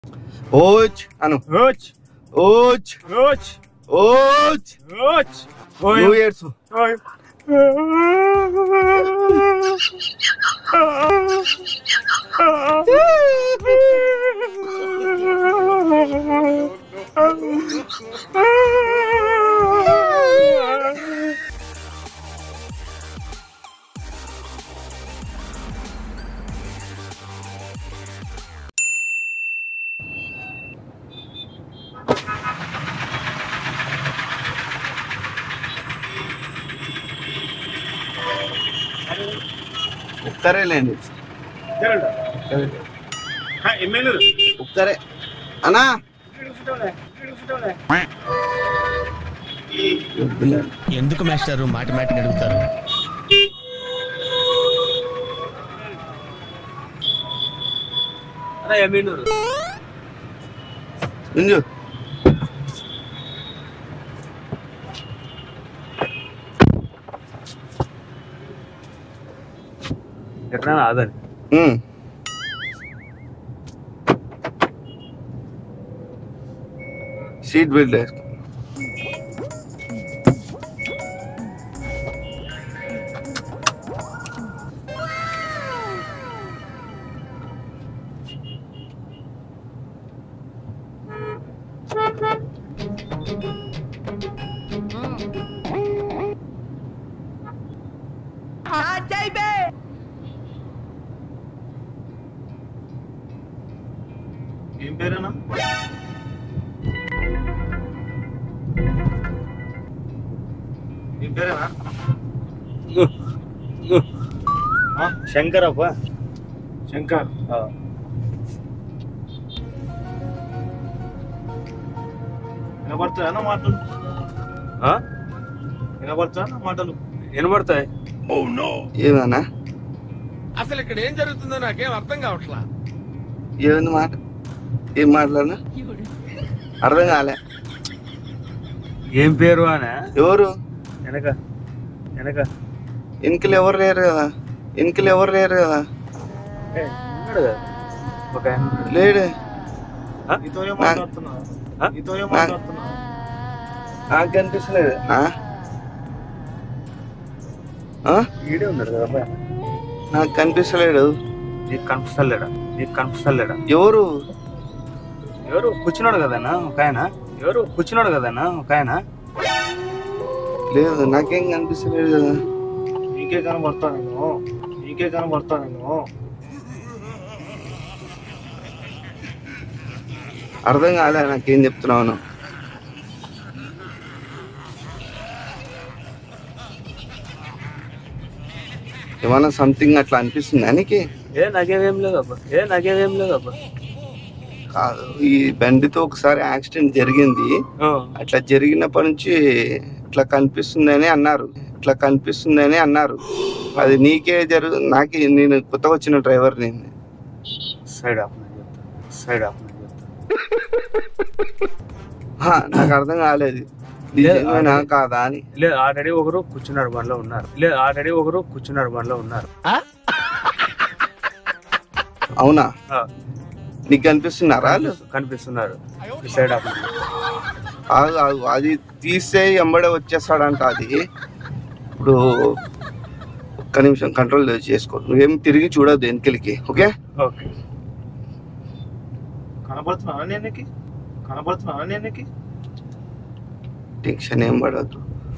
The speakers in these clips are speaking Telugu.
ఓచ్ అను ఓచ్ ఓచ్ ఓచ్ ఓచ్ ఓచ్ నువ్వు ఏడ్చు ఓయ్ ఒక్కరే లేండి ఎమ్మెల్యే ఒక్కరే అన్నా వద్దులే. ఎందుకు మాస్టారు మాటి మాటిని అడుగుతారు అన్న ఎమ్మెల్యే గుంజు ఎట్లా ఆదని ఉమ్. సీట్ బెల్ట్ వేసుకో ఏం పేరేనా ఏం పేరేనా శంకర్ అప్ప శంకర్ వినబడుతుందా మాటలు వినబడుతుందా మాటలు వినబడతాయి ఏమన్నా అసలు ఇక్కడ ఏం జరుగుతుందో నాకేం అర్థం కావట్లా ఏమైంది మాట ఏం మాట్లాడినా అర్థం కాలే ఏం పేరు అనే ఎవరు వెనక వెనక వెనుకలు ఎవరు లేరు కదా వెనుకలు ఎవరు లేరు కదా ఏ, ఉన్నాడు కదా. ఒక ఆయన ఉన్నాడు. లేడు ఆ? నా- ఆ? నా- నాకు కనిపిస్తలేదు ఆ? ఆ? ఈడే ఉన్నాడు కదా అబ్బాయి నాకు కనిపిస్తలేడు నీకు కనిపిస్తలేడా నీకు కనిపిస్తలేడా ఎవరు ఎవరు కూర్చున్నాడు కదన్నా ఒక ఆయన ఎవరు కూర్చున్నాడు కదన్నా ఒక ఆయన లేదు నాకేం కనిపిస్తలేదు కదా నీకే కనబడతా నేను నీకే కనబడతా నేను అర్థం కాలే నాకేం చెప్తున్నావు ఏమన్నా సంథింగ్ అట్లా అనిపిస్తుంది నీకు ఏ నాకేమేం లేదు అబ్బా ఏ నాకేమేం లేదు అబ్బా కాదు ఈ బండితో ఒకసారి యాక్సిడెంట్ జరిగింది అట్లా జరిగినప్పటి నుంచి ఇట్లా కనిపిస్తుందని అన్నారు ఇట్లా కనిపిస్తుందని అన్నారు అది నీకే జరుగు నాకే నేను కొత్తగా వచ్చిన డ్రైవర్ నేను సైడ్ ఆఫ్ నేను చెప్తా సైడ్ ఆఫ్ నేను చెప్తా హా, నాకు అర్థం కాలేదు ఇది లేదు, నిజమేనా ఆల్రెడీ- కాదా అని లేదు ఆల్రెడీ ఒకరు కూర్చున్నారు మనలో ఉన్నారు లేదు ఆల్రెడీ ఒకరు కూర్చున్నారు మనలో ఉన్నారు అవునా ఆ, నీకు కనిపిస్తున్నారా వాళ్ళు? కనిపిస్తున్నారు ఈ సైడ్ ఆఫ్ నేను చెప్తా. ఆగు, ఆగు. అది తీస్తే ఎంబడే వచ్చేస్తాడంట అది ఇప్పుడు ఒక్క నిమిషం కంట్రోల్ చేసుకో నువ్వేం తిరిగి చూడొద్దు వెనుకలికి ఓకే ఓకే కనబడుతున్నా నేను కనబడుతున్నా నేను టెన్షన్ ఏం పడద్దు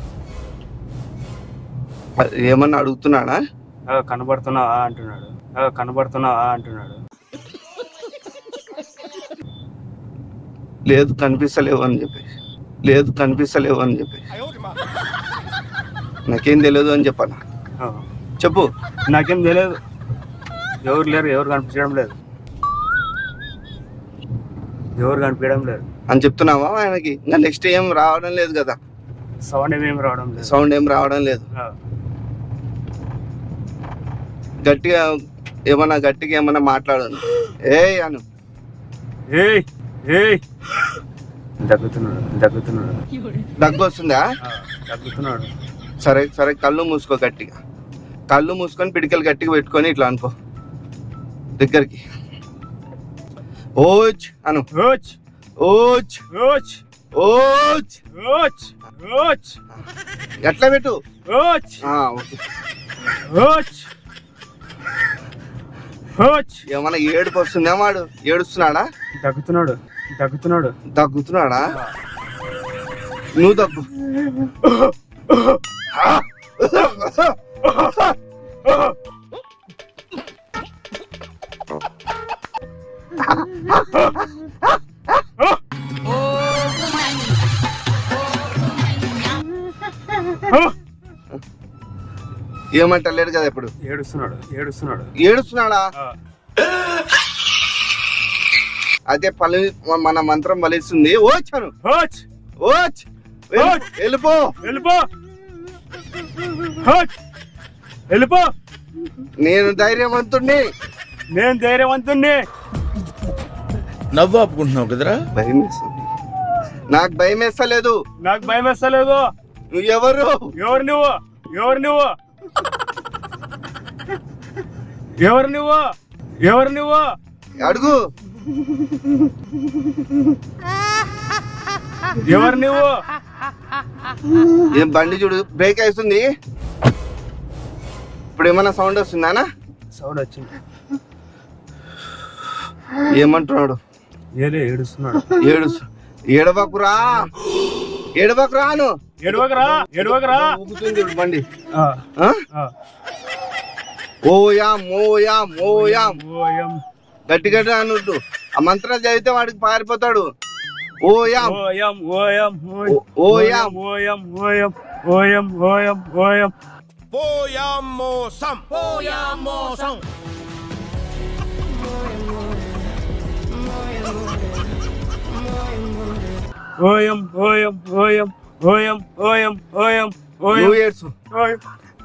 అది ఏమన్నా అడుగుతున్నాడా కనబడుతున్నావా అంటున్నాడు ఆ, కనబడుతున్నావా అంటున్నాడు లేదు కనిపిస్తలేవు అని చెప్పేసి లేదు కనిపిస్తలేవు అని చెప్పేసి నాకేం తెలియదు అని చెప్పాను ఆ. చెప్పు నాకేం తెలియదు ఎవరు లేరు ఎవరు కనిపించడం లేదు ఎవరు కనిపించడం లేదు అని చెప్తున్నావా ఆయనకి ఇంకా నెక్స్ట్ ఏం రావడం లేదు కదా సౌండ్ ఏమేమి రావడం లేదు సౌండ్ ఏం రావడం లేదు ఆ. గట్టిగా ఏమన్నా గట్టిగా ఏమన్నా మాట్లాడు ఏ అను ఏయ్ ఏయ్ దగ్గుతున్నాడు దగ్గుతున్నాడు దగ్గు వస్తుందా ఆ, దగ్గుతున్నాడు సరే సరే కళ్ళు మూసుకో గట్టిగా కళ్ళు మూసుకొని పిడికలు గట్టిగా పెట్టుకొని ఇట్లా అనుకో దగ్గరికి ఓచ్ అను ఓచ్ ఓచ్ ఓచ్ ఓచ్ ఓచ్ ఓచ్ ఎట్లా పెట్టు ఓచ్ ఆ, ఓకే. ఓచ్ ఓచ్ ఏమన్నా ఏడుపు వస్తుందా వాడు ఏడుస్తున్నాడా దగ్గుతున్నాడు దగ్గుతున్నాడు దగ్గుతున్నాడా నువ్వు దగ్గు ఏమంటలేడు కదా ఇప్పుడు ఏడుస్తున్నాడు ఏడుస్తున్నాడు ఏడుస్తున్నాడా ఆ, అదే పలి మన మంత్రం బలిస్తుంది ఓచాను ఓచ్ ఓచ్ వెళ్ళు, ఓచ్. వెళ్ళిపో వెళ్ళిపో ఓచ్ వెళ్ళిపో నేను ధైర్యవంతుణ్ణి నేను ధైర్యవంతుణ్ణి నవ్వు ఆపుకుంటున్నావు కదరా భయం వేస్తుంది నాకు భయం వేస్తలేదు నాకు భయం వేస్తలేదు నువ్వు ఎవరు ఎవరు నువ్వు ఎవరు నువ్వు ఎవరు నువ్వు ఎవరు నువ్వు అడుగు ఎవరు నువ్వు ఏం బండి చూడు బ్రేక్ అవుతుంది ఇప్పుడు ఏమన్నా సౌండ్ వస్తుందానా సౌండ్ వచ్చింది ఏమంటున్నాడు ఏలే ఏడుస్తున్నాడు ఏడు ఏడవకురా ఏడవకురా అను ఎడవకరా ఎడవకరా ఊగుతుంది చూడు బండి ఆ, ఆ? ఆ. ఓయాం ఓయాం ఓయాం ఓయం గట్టి గట్టి అనుద్దు ఆ మంత్రాలు చదివితే వాడికి పారిపోతాడు ఓయాం ఓయం ఓయం ఓ- ఓయం. ఓయం ఓయం ఓయం ఓయం ఓయం పోయా మోసం పోయా మోసం ఓయం ఓయం ఓయం ఓయం ఓయం ఓయం ఓయం నువ్వు ఏడ్చు ఓయం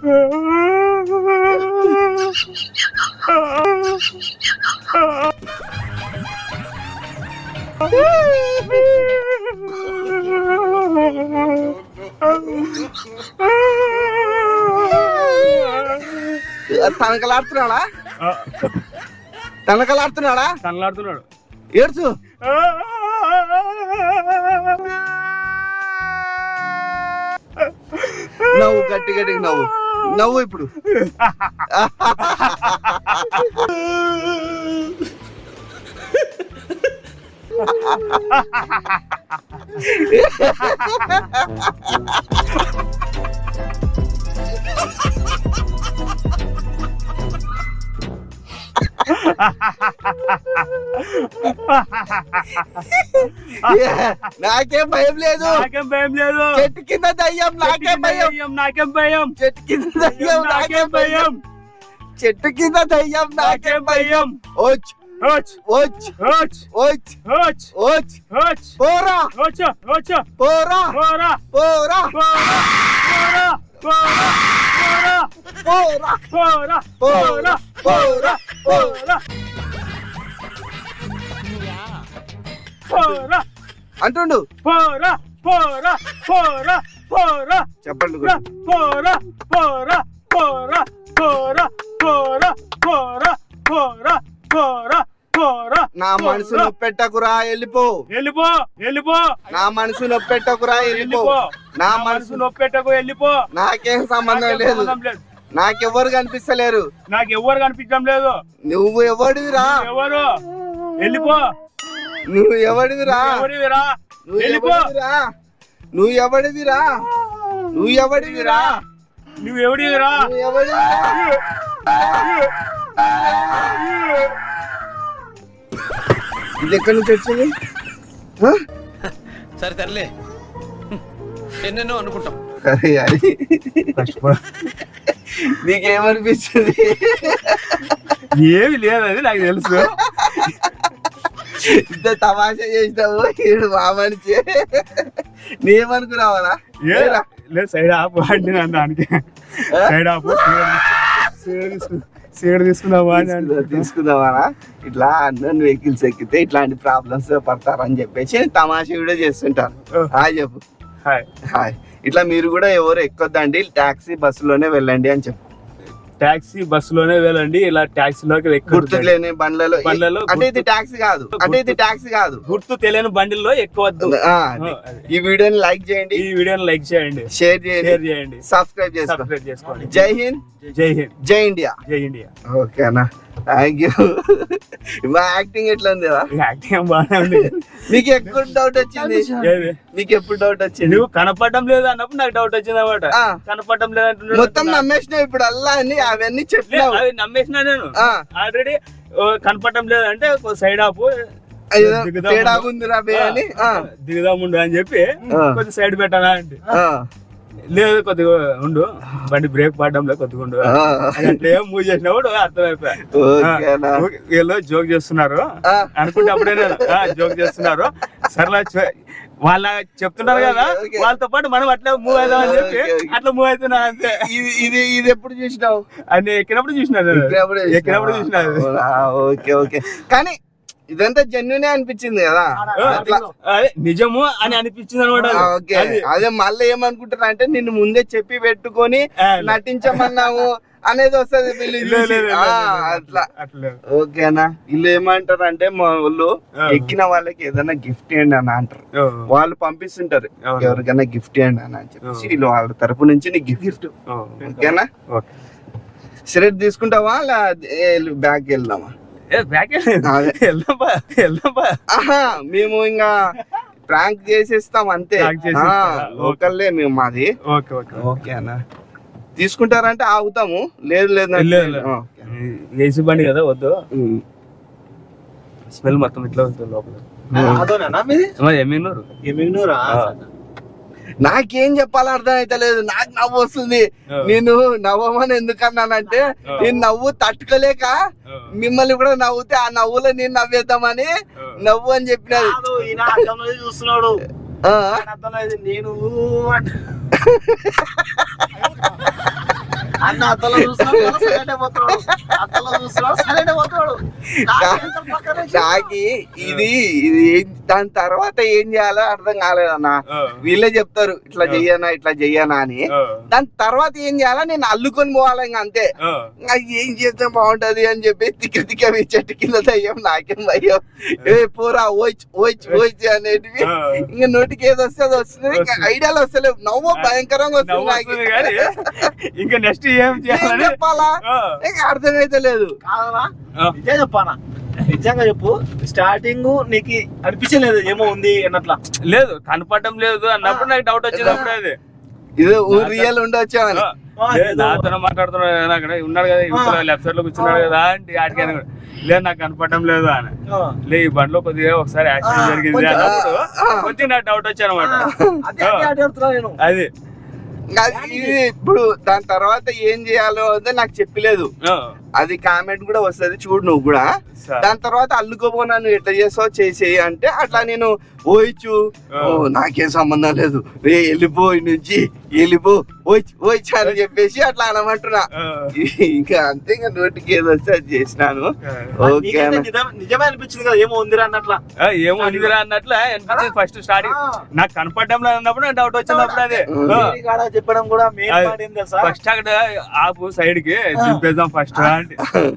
తనకలాడుతున్నాడా తనకలాడుతున్నాడా తనలాడుతున్నాడు ఏడ్చు నవ్వు గట్టి గట్టిగా నవ్వు నవ్వు ఇప్పుడు నాకేం భయం లేదు నాకేం భయం లేదు చెట్టు కింద దయ్యం నాకేం భయం భయం నాకేం భయం చెట్టు కింద దయ్యం నాకేం భయం చెట్టు కింద దయ్యం నాకేం నాకేం భయం ఓచ్ హోచ్ ఓచ్ హోచ్ ఓచ్ హోచ్ ఓచ్ హోచ్ పోరా హోచ్ హోచ్ పోరా పోరా పోరా పోరా పోరా పోరా పోరా పోరా పోరా పోరా పోరా పోరా అంటుండు పోరా పోరా పోరా పోరా చెప్పండి పోరా పోరా పోరా పోరా పోరా పోరా పోరా పోరా పోరా పోరా నా మనసు నొప్పెట్టకురా వెళ్ళిపో వెళ్ళిపో వెళ్ళిపో నా మనసు నొప్పెట్టకురా వెళ్ళిపో వెళ్ళిపో నా నా మనసు మనసు నొప్పెట్టకు వెళ్ళిపో నాకేం సంబంధం నాకేం లేదు సంబంధం లేదు నాకెవ్వరు కనిపిస్తలేరు నాకు ఎవరు కనిపించడం లేదు నువ్వు ఎవడివిరా ఎవరు వెళ్ళిపో నువ్వు ఎవడివిరా ఎవరివిరా నువ్వు వెళ్ళిపో ఎవడివిరా నువ్వు ఎవడివిరా నువ్వు ఎవడివిరా నువ్వు ఎవడివిరా నువ్వు ఎవడివిరా ఇది ఎక్కడి నుంచి వచ్చింది ఆ? సరే తరలే ఎన్నెన్నో అనుకుంటాం అరే అది నీకేమనిపించింది ఏమి లేదు అది నాకు తెలుసు ఇంత తమాషా చేసినావు ఈడు మా మనిషి నీకేమనుకున్నావరా ఏ లేరా? లేదు సైడ్ ఆపు అంటే నన్ను దానికి సైడ్ ఆపు సైడ్ తీసుకున్నావా అని తీసుకుందా- అంటే తీసుకుందామనా ఇట్లా అన్నోన్ వెహికల్స్ ఎక్కితే ఇట్లాంటి ప్రాబ్లమ్స్ పడతారని చెప్పేసి తమాషా వీడియో చేస్తుంటారు ఓ. హాయ్ చెప్పు హాయ్ హాయ్ ఇట్లా మీరు కూడా ఎవరు ఎక్కొద్దండి టాక్సీ బస్సులోనే వెళ్ళండి అని చెప్పు టాక్సీ బస్సులోనే వెళ్ళండి ఇలా టాక్సీలోకి ఎక్కువ గుర్తు లేని బండ్లలో బండ్లలో అంటే ఇది ట్యాక్సీ కాదు అంటే ఇది ట్యాక్సీ కాదు గుర్తు తెలియని బండిల్లో ఎక్కువ వద్దు ఆ, అది. ఈ వీడియోని లైక్ చేయండి ఈ వీడియోని లైక్ చేయండి షేర్ చేయండి షేర్ చేయండి సబ్స్క్రైబ్ చేసుకోండి సబ్స్క్రైబ్ చేసుకోండి జై హింద్ జై హింద్ జై ఇండియా జై ఇండియా ఓకే అన్న థ్యాంక్ యూ మా యాక్టింగ్ ఎట్లా ఉంది కదా యాక్టింగ్ బాగానే ఉంది మీకు ఎప్పుడు డౌట్ వచ్చింది ఏది? మీకు ఎప్పుడు డౌట్ వచ్చింది నువ్వు కనపడడం లేదు అన్నప్పుడు నాకు డౌట్ వచ్చింది అనమాట ఆ. కనపడడం లేదు అంటున్నాడు. మొత్తం నమ్మేసినావు ఇప్పుడు అల్లా అని అవన్నీ లే, చెప్పినావు అవి నమ్మేసిన నేను ఆ. ఆల్రెడీ కనపడడం లేదు అంటే సైడ్ ఆపు అయ్యో, దిగుదాం తేడా ఉండు. ఉంది రా బే అని ఆ, దిగుదాముండు అని చెప్పి ఆ. కొద్ది సైడ్ పెట్టాలా అంటే ఆ, లేదు కొద్దిగా ఉండు బండి బ్రేక్ పడడం లేదు కొద్దిగా ఉండు ఆ. అంటే మూవ్ చేసినప్పుడు అర్థమైపోయా ఓకేనా వీళ్ళు జోక్ చేస్తున్నారు ఆ. అనుకుంటే అప్పుడే జోక్ చేస్తున్నారు సర్లా చ- వాళ్ళ చెప్తున్నారు కదా ఓకే, ఓకే. వాళ్ళతో పాటు మనం అట్లా మూవ్ అవుదాం అని చెప్పి ఓకే, ఓకే. అట్లా మూవ్ అవుతున్నా అంతే ఇది ఇది ఇది ఎప్పుడు చూసినావు అని ఎక్కినప్పుడు చూసినారు ఎక్కినప్పుడే ఎక్కినప్పుడు చూసినావా? చూసినారు అవునా? ఓకే ఓకే కానీ ఇదంతా జెన్యునే అనిపించింది కదా అట్లా అదే నిజము అని అనిపించింది అనమాట ఆ, ఓకే అదే మళ్ళీ ఏమనుకుంటున్నా అంటే నిన్ను ముందే చెప్పి పెట్టుకొని నటించమన్నాము అనేది వస్తుంది వీళ్ళు చూసి. ఆ, అట్లా అట్లా ఓకేనా వీళ్ళు ఏమంటారు అంటే మా వాళ్ళు ఆ. ఎక్కిన వాళ్ళకి ఏదైనా గిఫ్ట్ ఇవ్వండి అని అంటారు వాళ్ళు పంపిస్తుంటారు అవును. ఎవరికైనా గిఫ్ట్ ఇవ్వండి అని అని చెప్పేసి ఆ. వీళ్ళు వాళ్ళ తరపు నుంచి నీకు గిఫ్ట్ ఓకేనా ఓకే సిగరెట్ తీసుకుంటావా అలా బ్యాగ్ వెళ్దామా ఏ బ్యాక్ అదే. వెళ్దాం బా వెళ్దాం బా ఆహా మేము ఇంకా ప్రాంక్ చేసేస్తాం అంతే Prank చేసేస్తారా? ఒకళ్ళే మేము మాది ఓకే ఓకే ఓకే అన్న తీసుకుంటారంటే ఆగుతాము లేదు లేదు అంటే- లేదు, లేదు. ఓకే. ఏసీ బండి కదా వద్దు ఉమ్. స్మెల్ మొత్తం ఇట్లా వస్తుంది లోపల అదోనేనా మీది మరి ఎమ్మినూరు ఎమిగ్నూరా నాకేం చెప్పాలో అర్థం అయితే లేదు నాకు నవ్వు వస్తుంది ఆ. నేను నవ్వమని ఎందుకన్నానంటే ఆ. నేను నవ్వు తట్టుకోలేక మిమ్మల్ని కూడా నవ్వుతే ఆ నవ్వులో నేను నవ్వేద్దామని నవ్వు అని చెప్పినది కాదు ఈయన అద్దంలో చూస్తున్నాడు ఆ. ఆయన అద్దంలో ఇది నేను అంట. అన్న అద్దంలో చూస్తున్నాడు సైలెంట్ అయిపోతున్నాడు అద్దంలో చూస్తున్నాడు సైలెంట్ అయిపోతున్నాడు నాకు ఎంత పక్కన వచ్చి- నాకి ఇది ఇది ఏం- దాని తర్వాత ఏం చేయాలో అర్థం కాలేదన్న ఆ. వీళ్ళే చెప్తారు ఇట్లా ఆ. చెయ్యనా ఇట్లా చెయ్యనా అని ఆ. దాని తర్వాత ఏం చేయాలా నేను అల్లుకొని పోవాలి ఇంకా అంతే ఆ. ఇంకా ఏం చేస్తే బాగుంటది అని చెప్పి తిక్క తిక్క మీ చెట్టు కింద దయ్యం నాకేం భయం ఏ పోరా ఓచ్ ఓచ్ ఓచ్ అనేటివి ఆ. ఇంకా నోటికి ఏది వస్తే అది వస్తుంది ఇంకా వస్తుంది. ఐడియాలు వస్తలేవు నవ్వు భయంకరంగా వస్తుంది నవ్వు నాకు వస్తుంది కానీ ఇంకా నెక్స్ట్ ఏం ఏం చేయాలని చెప్పాలా ఆ. ఇంకా అర్థమైతే లేదు కాదనా ఆ. నిజంగా చెప్పానా నిజంగా చెప్పు స్టార్టింగ్ నీకు అనిపించలేదు ఏమో ఉంది అన్నట్లా లేదు కనపడటం లేదు అన్నప్పుడు నాకు డౌట్ వచ్చింది అప్పుడు అది ఇది ఊరు రియల్ ఉండొచ్చామని ఆ. లేదు, నాతోనే మాట్లాడుతున్నాడు కదా అక్కడ ఉన్నాడు కదా ఇప్పుడు లెఫ్ట్ సైడ్ లో కూర్చున్నాడు కదా అంటే ఆడికి అని కూడా. లేదు నాకు కనపడడం లేదు అని ఆ. లే ఈ బండిలో కొద్దిగా ఒకసారి యాక్సిడెంట్ ఆ, జరిగింది కొంచెం, అన్నప్పుడు ఆ. కొంచెం నాకు డౌట్ వచ్చాను అనమాట అదే అదే అడుగుతున్నా నేను అది ఇంకా ఇది ఇప్పుడు దాని తర్వాత ఏం చేయాలో అంటే నాకు చెప్పలేదు ఆ. అది కామెంట్ కూడా వస్తది చూడు నువ్వు కూడా సరే. దాని తర్వాత అల్లుకోపోనా నువ్వు ఎట్లా చేసావు చేసేయి అంటే అట్లా నేను ఓయిచ్చు ఆ. ఓ నాకేం సంబంధం లేదు రే వెళ్ళిపో ఈ నుంచి వెళ్ళిపో ఓయిచ్ ఓయిచ్ అని చెప్పేసి అట్లా అనమంటున్నా ఆ. ఇంకా అంతే ఇంకా నోటికి ఏదో వస్తే అది చేసినాను ఓకే నీకైతే అన్న నిజం- నిజమే అనిపించింది కదా ఏమో ఉందిరా అన్నట్లా ఆ, ఏమో ఉందిరా అన్నట్లు అనిపించింది ఫస్ట్ స్టార్టింగ్ ఆ. నాకు కనపడడం లేదు అన్నప్పుడు నాకు డౌట్ వచ్చింది అప్పుడు అదే వేరే కాడ చెప్పడం కూడా మెయిన్ అది- పాయింట్ ఏం తెలుసా ఫస్ట్ అక్కడ ఆపు సైడ్ కి దింపేద్దాం ఫస్ట్ అంటే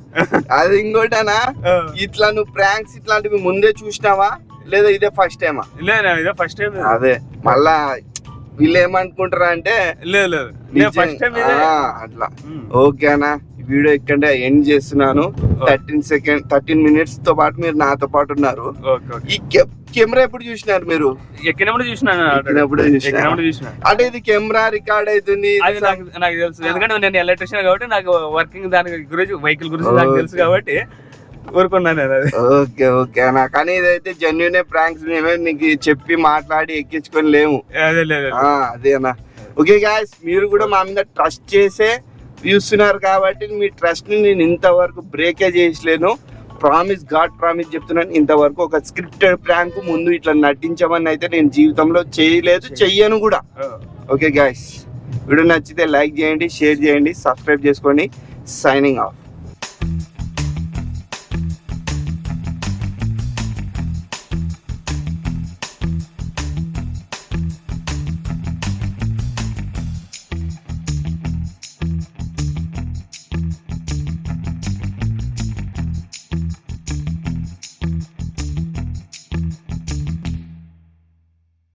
అది ఇంకోటనా ఆ. ఇట్లా నువ్వు ప్రాంక్స్ ఇట్లాంటివి ముందే చూసినావా లేదా ఇదే ఫస్ట్ టైమా లేదు ఇదే ఫస్ట్ టైం అదే మళ్ళా వీళ్ళు ఏమనుకుంటారా అంటే లేదు లేదు నేను నిజం- ఫస్ట్ టైం ఇదే ఆ, అట్లా ఉమ్. ఓకేనా ఈ వీడియో ఇక్కడ ఎండ్ చేస్తున్నాను థర్టీన్ సెకండ్ థర్టీన్ మినిట్స్ తో పాటు మీరు నాతో పాటు ఉన్నారు ఓకే ఓకే ఈ కె- కెమెరా ఎప్పుడు చూసినారు మీరు ఎక్కినప్పుడు చూసినాను ఎక్కినప్పుడే చూసినారా? ఎక్కినప్పుడు చూసిన అంటే ఇది కెమెరా రికార్డ్ అవుతుంది అది నాకు నాకు తెలుసు ఎందుకంటే నేను ఎలక్ట్రీషియన్ కాబట్టి నాకు వర్కింగ్ దాని గురించి వెహికల్ గురించి నాకు తెలుసు Okay. కాబట్టి ఊరుకున్నాను నేను అది ఓకే ఓకే అన్న కానీ ఇదైతే జెన్యున్ ప్రాంక్స్ మేమే నీకు చెప్పి మాట్లాడి ఎక్కించుకొని లేము అదే లేదు ఆ, అదే అన్న ఓకే గాయస్ మీరు కూడా మా మీద ట్రస్ట్ చేసే చూస్తున్నారు కాబట్టి మీ ట్రస్ట్ ని నేను ఇంతవరకు బ్రేకే చేసలేను ప్రామిస్ గాడ్ ప్రామిస్ చెప్తున్నాను ఇంతవరకు ఒక స్క్రిప్టెడ్ ప్రాంక్ ముందు ఇట్లా నటించమని అయితే నేను జీవితంలో చేయలేదు చెయ్యను కూడా ఓకే గాయస్ వీడియో నచ్చితే లైక్ చేయండి షేర్ చేయండి సబ్స్క్రైబ్ చేసుకోండి సైనింగ్ ఆఫ్